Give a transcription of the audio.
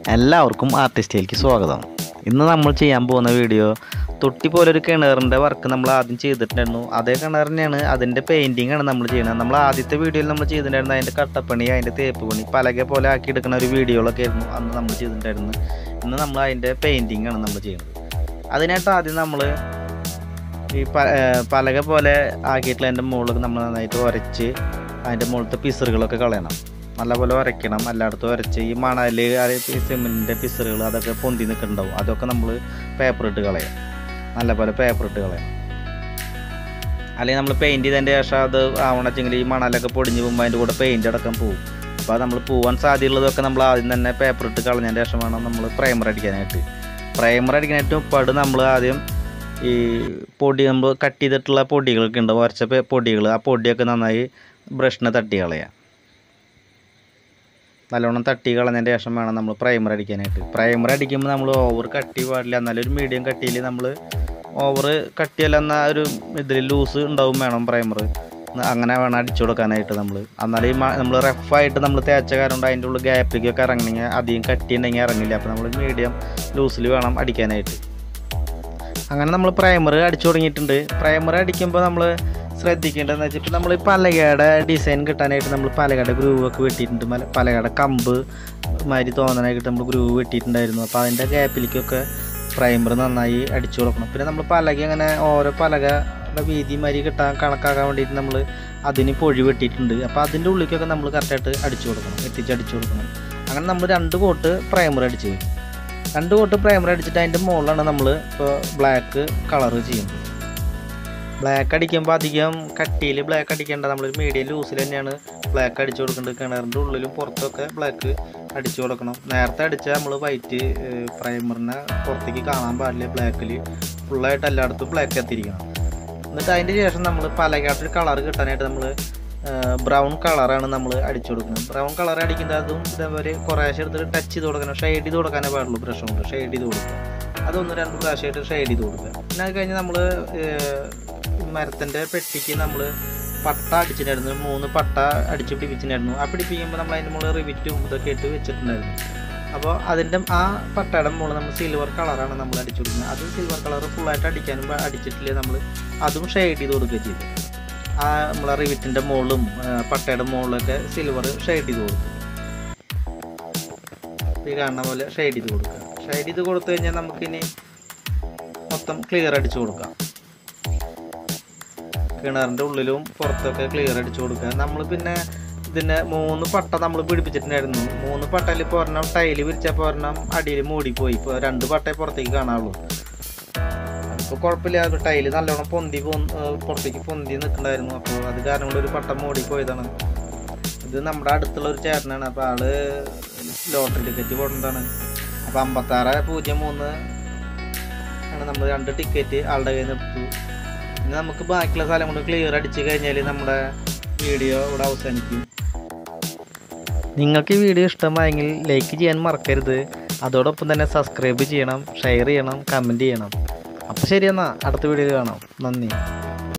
എല്ലാവർക്കും ആർട്ടിസ്റ്റിലേക്ക് സ്വാഗതം ഇന്ന് നമ്മൾ ചെയ്യാൻ പോകുന്ന വീഡിയോ തൊട്ടി പോലെ ഒരു കിണറിൻ്റെ വർക്ക് നമ്മൾ ആദ്യം ചെയ്തിട്ടുണ്ടായിരുന്നു അതേ കിണർ തന്നെയാണ് അതിൻ്റെ പെയിൻറ്റിംഗ് ആണ് നമ്മൾ ചെയ്യുന്നത് നമ്മൾ ആദ്യത്തെ വീഡിയോയിൽ നമ്മൾ ചെയ്തിട്ടുണ്ടായിരുന്നു അതിൻ്റെ കട്ടപ്പണി അതിൻ്റെ തേപ്പ് പണി പലക പോലെ ആക്കി എടുക്കുന്ന ഒരു വീഡിയോകളൊക്കെ ആയിരുന്നു അന്ന് നമ്മൾ ചെയ്തിട്ടുണ്ടായിരുന്നത് ഇന്ന് നമ്മൾ അതിൻ്റെ പെയിൻറ്റിംഗ് ആണ് നമ്മൾ ചെയ്യുന്നത് അതിനായിട്ട് ആദ്യം നമ്മൾ ഈ പ- ഏർ പലക പോലെ ആക്കിയിട്ടുള്ള അതിൻ്റെ മുകളിൽ നമ്മൾ നന്നായിട്ട് ഉരച്ച് അതിൻ്റെ മുകളിലത്തെ പിസറുകളൊക്കെ കളയണം നല്ലപോലെ ഉരയ്ക്കണം എല്ലായിടത്തും ഉരച്ച് ഈ മണൽ സിമെൻറ്റിൻ്റെ പിസറുകൾ അതൊക്കെ പൊന്തി നിൽക്കുന്നുണ്ടാവും അതൊക്കെ നമ്മൾ പേപ്പർ ഇട്ട് കളയാം നല്ലപോലെ പേപ്പർ ഇട്ട് കളയാം അല്ലെങ്കിൽ നമ്മൾ പെയിൻറ്റ് ചെയ്തതിൻ്റെ ശേഷം അത് ആവണമെച്ചെങ്കിൽ ഈ മണലൊക്കെ പൊടിഞ്ഞ് പോകുമ്പോൾ അതിൻ്റെ കൂടെ പെയിൻറ്റ് അടക്കം പോകും അപ്പോൾ അത് നമ്മൾ പോകാൻ സാധ്യതയുള്ളതൊക്കെ നമ്മൾ ആദ്യം തന്നെ പേപ്പർ ഇട്ട് കളഞ്ഞതിൻ്റെ ശേഷം വേണം നമ്മൾ പ്രൈമർ അടിക്കാനായിട്ട് പ്രൈമർ അടിക്കാനായിട്ട് ഉപ്പാട് നമ്മൾ ആദ്യം ഈ പൊടി നമ്മൾ കട്ട് ചെയ്തിട്ടുള്ള പൊടികളൊക്കെ ഉണ്ട് ഉരച്ച പൊടികൾ ആ പൊടിയൊക്കെ നന്നായി ബ്രഷിനെ തട്ടി കളയുക നല്ലോണം തട്ടി കളഞ്ഞതിൻ്റെ ശേഷം വേണം നമ്മൾ പ്രൈമർ അടിക്കാനായിട്ട് പ്രൈമർ അടിക്കുമ്പോൾ നമ്മൾ ഓവർ കട്ടി പാടില്ല എന്നാലും ഒരു മീഡിയം കട്ടിയിൽ നമ്മൾ ഓവർ കട്ടിയല്ല എന്നാൽ ഒരു ഇതിൽ ലൂസ് ഉണ്ടാവും വേണം പ്രൈമർ അങ്ങനെ വേണം അടിച്ചു കൊടുക്കാനായിട്ട് നമ്മൾ എന്നാലും ഈ നമ്മൾ റഫായിട്ട് നമ്മൾ തേച്ച കാരണം കൊണ്ട് അതിൻ്റെ ഉള്ളിൽ ഗ്യാപ്പിലേക്കൊക്കെ ഇറങ്ങണമെങ്കിൽ അധികം കട്ടി ഉണ്ടെങ്കിൽ ഇറങ്ങില്ല അപ്പോൾ നമ്മൾ മീഡിയം ലൂസിൽ വേണം അടിക്കാനായിട്ട് അങ്ങനെ നമ്മൾ പ്രൈമർ അടിച്ചു തുടങ്ങിയിട്ടുണ്ട് പ്രൈമർ അടിക്കുമ്പോൾ നമ്മൾ ശ്രദ്ധിക്കേണ്ടതെന്ന് വെച്ചാൽ ഇപ്പോൾ നമ്മൾ ഈ പലകയുടെ ഡിസൈൻ കിട്ടാനായിട്ട് നമ്മൾ പലകയുടെ ഗ്രൂവ് ഒക്കെ വെട്ടിയിട്ടുണ്ട് മല- പലകയുടെ കമ്പ് മാതിരി തോന്നാനായിട്ട് നമ്മൾ ഗ്രൂവ് വെട്ടിയിട്ടുണ്ടായിരുന്നു അപ്പോൾ അതിൻ്റെ ഗ്യാപ്പിലേക്കൊക്കെ പ്രൈമർ നന്നായി അടിച്ചു കൊടുക്കണം പിന്നെ നമ്മൾ പലക അങ്ങനെ ഓരോ പലകയുടെ വീതി മാതിരി കിട്ടാൻ കണക്കാക്കാൻ വേണ്ടിയിട്ട് നമ്മൾ അതിന് പൊഴി വെട്ടിയിട്ടുണ്ട് അപ്പോൾ അതിൻ്റെ ഉള്ളിലേക്കൊക്കെ നമ്മൾ കറക്റ്റായിട്ട് അടിച്ചു കൊടുക്കണം എത്തിച്ച് അടിച്ചു കൊടുക്കണം അങ്ങനെ നമ്മൾ രണ്ട് കോട്ട് പ്രൈമർ അടിച്ചു രണ്ട് കോട്ട് പ്രൈമർ അടിച്ചിട്ട് അതിൻ്റെ മുകളിലാണ് നമ്മൾ ഇപ്പോൾ ബ്ലാക്ക് കളറ് ചെയ്യുന്നത് ബ്ലാക്ക് അടിക്കുമ്പോൾ അധികം കട്ടിയിൽ ബ്ലാക്ക് അടിക്കേണ്ട നമ്മളൊരു മീഡിയം ലൂസിൽ തന്നെയാണ് ബ്ലാക്ക് അടിച്ചു കൊടുക്കേണ്ടത് കിണറിൻ്റെ ഉള്ളിലും പുറത്തൊക്കെ ബ്ലാക്ക് അടിച്ചു കൊടുക്കണം നേരത്തെ അടിച്ചാൽ നമ്മൾ വൈറ്റ് പ്രൈമറിനെ പുറത്തേക്ക് കാണാൻ പാടില്ല ബ്ലാക്കിൽ ഫുള്ളായിട്ട് എല്ലായിടത്തും ബ്ലാക്ക് എത്തിയിരിക്കണം എന്നിട്ട് അതിൻ്റെ ശേഷം നമ്മൾ പലകാട്ടൊരു കളർ കിട്ടാനായിട്ട് നമ്മൾ ബ്രൗൺ കളറാണ് നമ്മൾ അടിച്ചു കൊടുക്കുന്നത് ബ്രൗൺ കളർ അടിക്കുന്നത് അതും ഇതേപോലെ കുറേശ്ശെ എടുത്തിട്ട് ടച്ച് ചെയ്ത് കൊടുക്കണം ഷെയ്ഡ് ചെയ്ത് കൊടുക്കാനേ പാടുള്ളൂ ബ്രഷ് കൊണ്ട് ഷെയ്ഡ് ചെയ്ത് കൊടുക്കുക അതൊന്ന് രണ്ട് പ്രാവശ്യമായിട്ട് ഷെയ്ഡ് ചെയ്ത് കൊടുക്കുക പിന്നെ അത് കഴിഞ്ഞ് നമ്മൾ മരത്തിൻ്റെ പെട്ടിക്ക് നമ്മൾ പട്ട അടിച്ചിട്ടുണ്ടായിരുന്നു മൂന്ന് പട്ട അടിച്ച് പിടിപ്പിച്ചിട്ടുണ്ടായിരുന്നു ആ പിടിപ്പിക്കുമ്പോൾ നമ്മൾ അതിൻ്റെ മുകളിൽ റിവിറ്റും ഇതൊക്കെ ഇട്ട് വെച്ചിട്ടുണ്ടായിരുന്നു അപ്പോൾ അതിൻ്റെ ആ പട്ടയുടെ മുകളിൽ നമ്മൾ സിൽവർ കളറാണ് നമ്മൾ അടിച്ചു കൊടുക്കുന്നത് അത് സിൽവർ കളർ ഫുള്ളായിട്ട് അടിക്കാനും അടിച്ചിട്ടില്ലേ നമ്മൾ അതും ഷെയ്ഡ് ചെയ്ത് കൊടുക്കുക ചെയ്തു ആ നമ്മളെ റിവിറ്റിൻ്റെ മുകളിലും ആ, പട്ടയുടെ മുകളിലൊക്കെ സിൽവർ ഷെയ്ഡ് ചെയ്ത് കൊടുക്കും ഈ കാണുന്ന പോലെ ഷെയ്ഡ് ചെയ്ത് കൊടുക്കുക ഷെയ്ഡ് ചെയ്ത് കൊടുത്തു കഴിഞ്ഞാൽ നമുക്കിനി മൊത്തം ക്ലിയർ അടിച്ചു കൊടുക്കാം കിണറിൻ്റെ ഉള്ളിലും പുറത്തൊക്കെ ക്ലിയർ അടിച്ചു കൊടുക്കുക നമ്മൾ പിന്നെ ഇതിന് മൂന്ന് പട്ട നമ്മൾ പിടിപ്പിച്ചിട്ടുണ്ടായിരുന്നു മൂന്ന് പട്ടയിൽ ഇപ്പോൾ ഒരെണ്ണം ടൈല് വിരിച്ചപ്പോൾ ഒരെണ്ണം അടിയിൽ മൂടിപ്പോയി ഇപ്പോൾ രണ്ട് പട്ടയെ പുറത്തേക്ക് കാണാവുള്ളൂ ഇപ്പോൾ കുഴപ്പമില്ല ടൈല് നല്ലോണം പൊന്തി പൊന്തി പുറത്തേക്ക് പൊന്തി നിൽക്കണ്ടായിരുന്നു അപ്പോൾ അത് കാരണം കൊണ്ട് ഒരു പട്ടം മൂടിപ്പോയതാണ് ഇത് നമ്മുടെ അടുത്തുള്ള ഒരു ചേട്ടനാണ് അപ്പോൾ ആള് ലോട്ടറി ടിക്കറ്റ് കൊണ്ടാണ് അപ്പോൾ അമ്പത്താറ് പൂജ്യം മൂന്ന് ആണ് നമ്മൾ രണ്ട് ടിക്കറ്റ് ആളുടെ കയ്യിൽ നിന്ന് എടുത്തു ഇനി നമുക്ക് ബാക്കിയുള്ള സ്ഥലം കൊണ്ട് ക്ലിയർ അടിച്ച് കഴിഞ്ഞാൽ നമ്മുടെ വീഡിയോ ഇവിടെ അവസാനിക്കും നിങ്ങൾക്ക് ഈ വീഡിയോ ഇഷ്ടമായെങ്കിൽ ലൈക്ക് ചെയ്യാൻ മറക്കരുത് അതോടൊപ്പം തന്നെ സബ്സ്ക്രൈബ് ചെയ്യണം ഷെയർ ചെയ്യണം കമൻറ്റ് ചെയ്യണം അപ്പോൾ ശരി എന്നാൽ അടുത്ത വീഡിയോയിൽ കാണാം നന്ദി